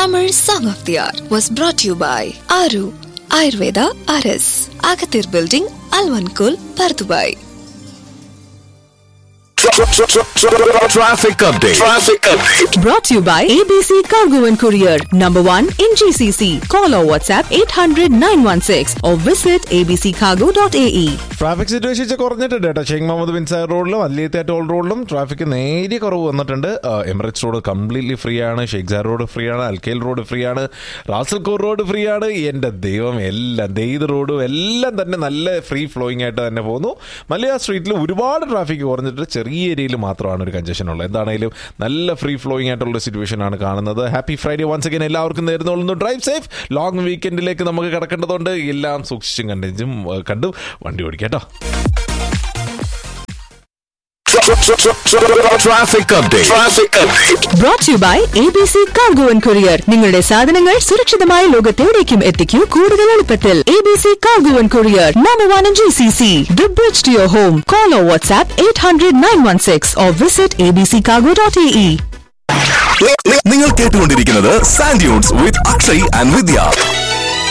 Tamil Song of the Hour was brought to you by Aru Ayurveda RS, Agathir Building, Alvankul, Pardubai. Traffic update. Traffic update. Brought to you by ABC Cargo and Courier, number one in GCC. Call or WhatsApp 800 916 or visit abccargo.ae. Traffic situation ഇച്ചിരി കുറഞ്ഞിട്ടുണ്ട് കേട്ടോ Sheikh Muhammad bin sir റോഡിലും അല്ലിയത്തെ toll റോഡിലും traffic നേരിയ കുറവ് വന്നിട്ടുണ്ട് Emirates road completely free ആണ് Sheikh sir road free ആണ് അൽക്കേൽ റോഡ് ഫ്രീ ആണ് റാസൽകോർ റോഡ് ഫ്രീ ആണ് എൻ്റെ ദൈവം എല്ലാം ദെയ്ത് റോഡും എല്ലാം തന്നെ നല്ല ഫ്രീ ഫ്ലോയിങ് ആയിട്ട് തന്നെ പോകുന്നു മലയാ സ്ട്രീറ്റിൽ ഒരുപാട് ട്രാഫിക് കുറഞ്ഞിട്ട് ചെറിയ ഏരിയയിൽ മാത്രമാണ് ഒരു കഞ്ചഷൻ ഉള്ളത് എന്താണെങ്കിലും നല്ല ഫ്രീ ഫ്ലോയിങ് ആയിട്ടുള്ള സിറ്റുവേഷൻ ആണ് കാണുന്നത് ഹാപ്പി ഫ്രൈഡേ വൺസ് അഗൈൻ എല്ലാവർക്കും നേരുന്നുള്ളൂ ഡ്രൈവ് സേഫ് ലോങ് വീക്കെൻഡിലേക്ക് നമുക്ക് കിടക്കേണ്ടതുണ്ട് എല്ലാം സൂക്ഷിച്ചും കണ്ടും കണ്ടു വണ്ടി ഓടിക്കാം കേട്ടോ Traffic update. Traffic update. Brought to you by ABC Cargo and Courier. നിങ്ങളുടെ സാധനങ്ങൾ സുരക്ഷിതമായ ലോകത്തെവിടേക്കും എത്തിക്കൂ കൂടുതൽ എളുപ്പത്തിൽ ABC Cargo and Courier, number one in GCC. The bridge to your home. Call or WhatsApp 800 916 or visit abccargo.ae. നി- നി- നിങ്ങൾ കേട്ടുകൊണ്ടിരിക്കുന്നത് sand dunes with Akshay and Vidya